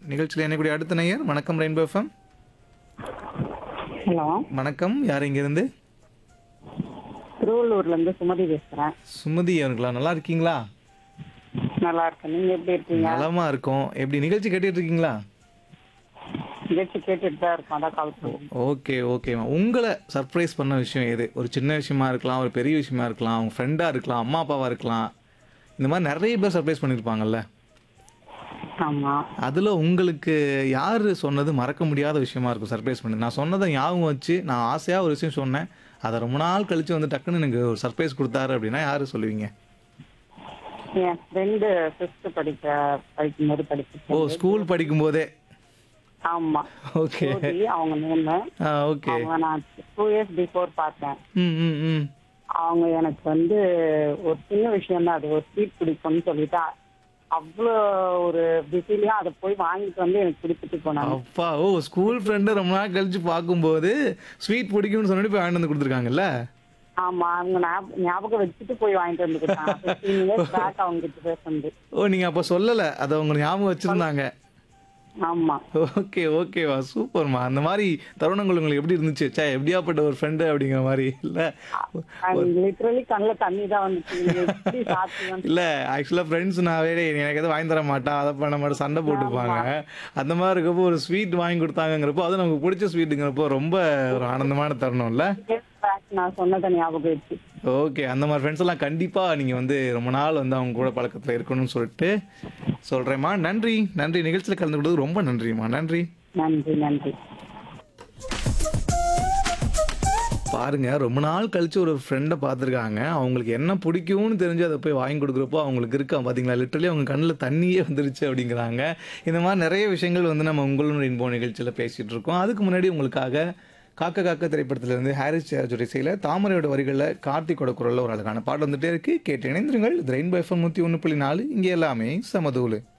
நிகழ்ச்சியில் என்னக்கூடிய அடுத்த நேயர் வணக்கம் ரெயின்போ எஃப்எம் ஹலோ வணக்கம் யார் இங்கிருந்து திருவள்ளூர்ல இருந்து சுமதி பேசுறேன் சுமதி அவர்களா நல்லா இருக்கீங்களா நல்லா இருக்கேன் நீங்க எப்படி இருக்கீங்க நலமா இருக்கோம் எப்படி நிகழ்ச்சி கேட்டுட்டு இருக்கீங்களா நிகழ்ச்சி கேட்டுட்டு தான் இருக்கோம் அதான் கால் பண்ணுறேன் ஓகே ஓகேம்மா உங்களை சர்ப்ரைஸ் பண்ண விஷயம் எது ஒரு சின்ன விஷயமா இருக்கலாம் ஒரு பெரிய விஷயமா இருக்கலாம் உங்க ஃப்ரெண்டாக இருக்கலாம் அம்மா அப்பாவா இருக்கலாம் இந்த மாதிரி நிறைய பேர் சர்ப்ரைஸ் பண்ணியிருப்பாங்கல்ல ஆமா அதில் உங்களுக்கு யார் சொன்னது மறக்க முடியாத விஷயமா இருக்கும் சர்ப்ரைஸ் பண்ணி நான் சொன்னதை ஞாபகம் வச்சு நான் ஆசையாக ஒரு விஷயம் சொன்னேன் அதை ரொம்ப நாள் கழிச்சு வந்து டக்குன்னு எனக்கு ஒரு சர்ப்ரைஸ் கொடுத்தாரு அப்படின்னா யார் சொல்லுவீங்க என் ஃப்ரெண்டு ஃபிஃப்த் படிக்க படிக்கும்போது ஓ படிச்சு ஸ்கூல் படிக்கும்போதே ஆமா ஓகே ஜோதி, அவங்க நேமு ஆ ஓகே அவங்க நான் டூ இயர்ஸ் பிஃபோர் பார்த்தேன் ம் ம் ம் அவங்க எனக்கு வந்து ஒரு சின்ன விஷயம் தான் அது ஒரு ஸ்வீட் பிடிக்கும்னு சொல்லிட்டு அவ்வளோ ஒரு பிஸிலையும் அதை போய் வாங்கிட்டு வந்து எனக்கு கொடுத்துட்டு போனாங்க அப்பா ஓ ஸ்கூல் ஃப்ரெண்டு ரொம்ப நாள் கழிச்சு பார்க்கும்போது ஸ்வீட் பிடிக்கும்னு சொன்னி போய் வாங்கிட்டு வந்து கொடுத்துருக்காங்கல்ல ஆமா அவங்க ஞாப- ஞாபகம் வச்சுட்டு போய் வாங்கிட்டு வந்து கொடுத்தாங்க ஃபிஃப்டீன் இயர்ஸ் பேக் அவங்க கிட்ட பேசுனது ஓ நீங்கள் அப்போ சொல்லலை அதை உங்க ஞாபகம் வச்சுருந்தாங்க ஆமா ஓகே ஓகேவா சூப்பர்மா அந்த மாதிரி தருணங்கள் உங்களுக்கு எப்படி இருந்துச்சு சே எப்படியாப்பட்ட ஒரு ஃப்ரெண்டு அப்படிங்கிற மாதிரி இல்லை லிட்டரலி கண்ணுல தண்ணி தான் வந்துச்சு நீங்க எப்படி சாப்பிட்டீங்கன்னு இல்லை ஆக்சுவலாக ஃப்ரெண்ட்ஸ்னாவே எனக்கு எதுவும் வாங்கி தர மாட்டா அதை பண்ண மாட்டேன் சண்டை போட்டுப்பாங்க அந்த மாதிரி இருக்கப்போ ஒரு ஸ்வீட் வாங்கி கொடுத்தாங்கங்கிறப்போ அது நமக்கு பிடிச்ச ஸ்வீட்டுங்கிறப்போ ரொம்ப ஒரு ஆனந்தமான தருணம்ல பேக் நான் சொன்னதை ஞாபகம் வச்சு ஓகே அந்த மாதிரி ஃப்ரெண்ட்ஸ் எல்லாம் கண்டிப்பாக நீங்கள் வந்து ரொம்ப நாள் வந்து அவங்க கூட பழக்கத்தில் இருக்கணும்னு சொல்லிட்டு சொல்கிறேம்மா நன்றி நன்றி நிகழ்ச்சியில் கலந்து கொடுத்தது ரொம்ப நன்றிம்மா நன்றி நன்றி நன்றி பாருங்க ரொம்ப நாள் கழிச்சு ஒரு ஃப்ரெண்டை பார்த்துருக்காங்க அவங்களுக்கு என்ன பிடிக்கும்னு தெரிஞ்சு அதை போய் வாங்கி கொடுக்குறப்போ அவங்களுக்கு இருக்கா பார்த்தீங்களா லிட்டரலி அவங்க கண்ணில் தண்ணியே வந்துருச்சு அப்படிங்கிறாங்க இந்த மாதிரி நிறைய விஷயங்கள் வந்து நம்ம உங்களுடைய இன்போ நிகழ்ச்சியில் பேசிகிட்டு இருக்கோம் அதுக்கு முன்னாடி உங்களுக்காக காக்க காக்க திரைப்படத்திலிருந்து ஹாரிஸ் ஜெயராஜோட இசையில் தாமரையோட வரிகளில் கார்த்திகோட குரலில் ஒரு அழகான பாட்டு வந்துட்டே இருக்கு கேட்டு இணைந்திருங்கள் இது ரெயின்போ எஃப்எம் நூற்றி ஒன்று புள்ளி நாலு இங்கே எல்லாமே சமதூலு